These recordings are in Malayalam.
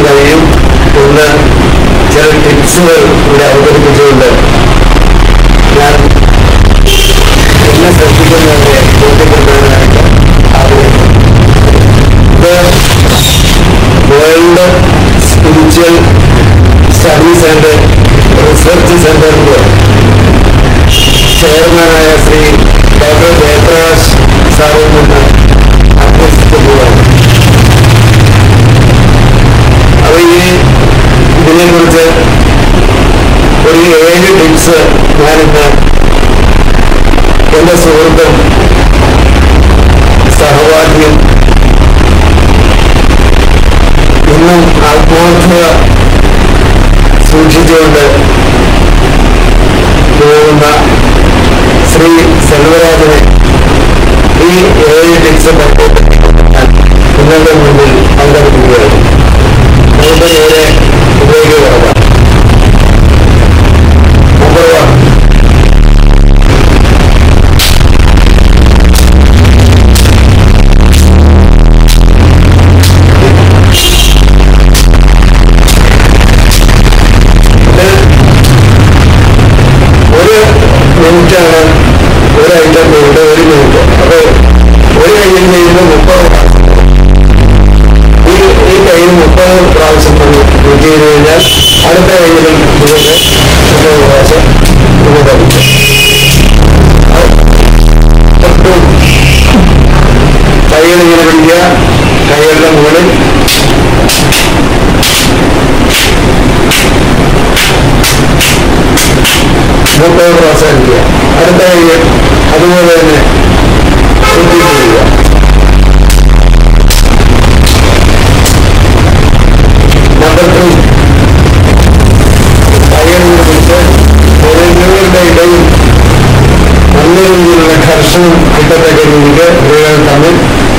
കഴിയും എന്ന് ചില ടിപ്സുകൾ ഇവിടെ അവതരിപ്പിച്ചുകൊണ്ട് ഞാൻ എന്നെ ശ്രദ്ധിക്കുന്നവരെ ബോധ്യപ്പെടുത്തുന്നതിനായിട്ട് ആഗ്രഹിക്കുന്നു ഇത് world spiritual studies and research സെന്ററിന്റെ ചെയർമാനായ ശ്രീ ഡോക്ടർ ജയപ്രകാശ് സാറിൽ നിന്ന് അഭ്യസിക്കുകയാണ് അപ്പൊ ഈ ഇതിനെക്കുറിച്ച് ഒരു ഏഴ് ടിപ്സ് ഞാനിന്ന് എന്റെ സുഹൃത്തും സഹപാഠിയും ഇന്നും ആത്മാർത്ഥത സൂക്ഷിച്ചുകൊണ്ട് പോകുന്ന ശ്രീ സെൽവരാജനെ ഈ ഏഴ് ടിപ്സ് നിങ്ങളുടെ മുന്നിൽ അവതരിപ്പിക്കുകയാണ് നമുക്ക് നേരെ ഇതിലേക്ക് കിടക്കാം നമ്പർ വൺ ഒരു മിനിറ്റാണ് ഒരു ഐറ്റം ചെയ്ത് ഒരു മിനിറ്റ് അപ്പൊ ഒരു കയ്യിൽ ചെയ്യുമ്പോൾ മുപ്പത് ഈ ഈ കയ്യിൽ മുപ്പത് പ്രാവശ്യം യൂസ് ചെയ്ത് കഴിഞ്ഞാൽ അടുത്ത കയ്യിലും ഇതുപോലെ മുപ്പത് പ്രാവശ്യം ഇത് ധരിക്കും ഒട്ടും കൈകൾ ഇങ്ങനെ പിടിക്കുക കൈകളുടെ മുകളിൽ മുപ്പത് പ്രാവശ്യം അടിക്കുക അടുത്ത കൈ അതുപോലെ തന്നെ റിപ്പീറ്റ് ചെയ്യുക നമ്പർ ത്രീ കൈകളിൽ പിടിച്ച് വിരലുകളുടെ ഇടയിൽ നല്ല രീതിയിലുള്ള ഘർഷണം കിട്ടത്തക്ക രീതിക്ക് വിരലുകൾ തമ്മിൽ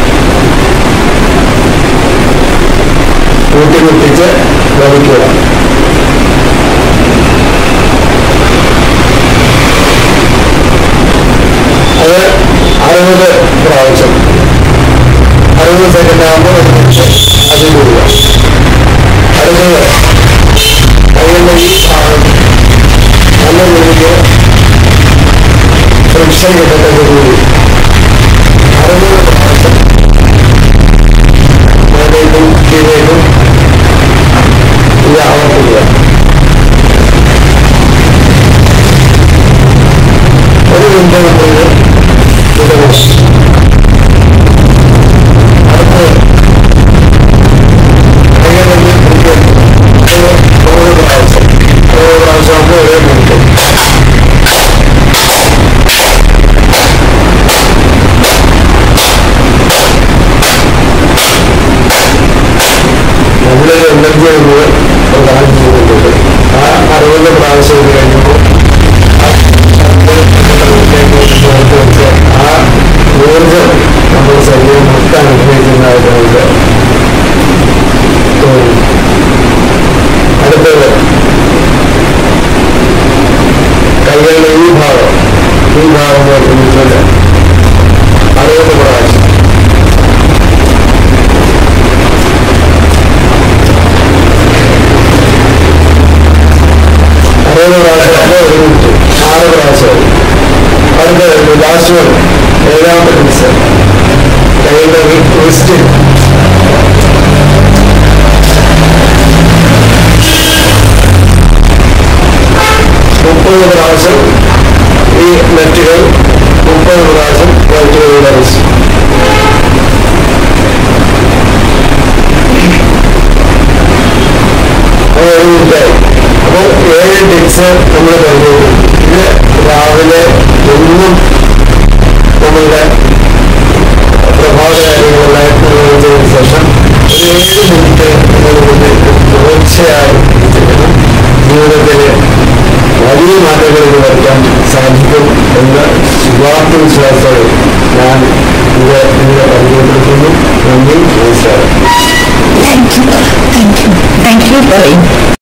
കൂട്ടിമുട്ടിച്ച് വലിക്കുക അത് അറുപത് പ്രാവശ്യം അറുപത് സെക്കൻഡ് ആകുമ്പോൾ ഒരു നിമിഷം അത് കൂടുക അടുത്തത് കൈകളുടെ ഈ ഭാഗം നല്ല രീതിക്ക് ഫ്രിക്ഷൻ കിട്ടത്തക്ക രീതി അറുപത് പ്രാവശ്യം മേലേക്കും കീഴേക്കും ഇത് ആവർത്തിക്കുക ഒരു മിനിറ്റ് കൊണ്ട് ഇത് ഇത് അടുത്ത് കൈകളിൽ പിടിക്കുക. ഇത് നൂറ് പ്രാവശ്യം നൂറ് പ്രാവശ്യം ആകുമ്പോൾ ഒരേ മിനിറ്റ് നമ്മളിൽ എനർജി എന്നത് പ്രധാനം ചെയ്യുന്നുണ്ട് ആ അറുപത് പ്രാവശ്യം ഇത് കഴിഞ്ഞപ്പോൾ ആ ശബ്ദത്തിലേക്ക് ചേർത്ത് വെച്ച് ആ ഊർജം നമ്മുടെ ശരീരം മൊത്തം അനുഭവിക്കുന്നതായിട്ട് നമുക്ക് തോന്നും അടുത്തത് കൈകളുടെ ഈ ഭാഗം ഈ ഭാഗം നോക്കുന്നത് അറുപത് പ്രാവശ്യം അറുപത് പ്രാവശ്യം അല്ല ഒരു മിനിറ്റ് ആറ് പ്രാവശ്യം അടുത്ത ലാസ്റ്റ് വൺ ഏഴാമത്തെ ടിപ്സ് കൈകളുടെ റിസ്റ്റ് മുപ്പത് പ്രാവശ്യം ഈ നെറ്റുകൾ മുപ്പത് പ്രാവശ്യം വൈറ്റുകളുടെ റിസ്റ്റ് അത് ഒരു മിനിറ്റായി അപ്പോൾ ഏഴ് ടിപ്സ് നമ്മൾ പറഞ്ഞു ഇത് രാവിലെ എന്നും നമ്മളുടെ പ്രഭാത കാര്യങ്ങളെല്ലാം നിർവഹിച്ചതിന് ശേഷം ഒരു ഏഴ് മിനിറ്റ് നമ്മൾ മുന്നിൽ തുടർച്ചയായി ചെയ്യണം ജീവിതത്തിൽ വലിയ മാറ്റങ്ങൾ ഇത് വരുത്താൻ സാധിക്കും എന്ന് ശുഭാപ്തി വിശ്വാസത്തോടെ ഞാൻ ഇത് നിങ്ങളെ പരിചയപ്പെടുത്തുന്നു നന്ദി നമസ്കാരം Thank you. Thank you. Thank you, Parin.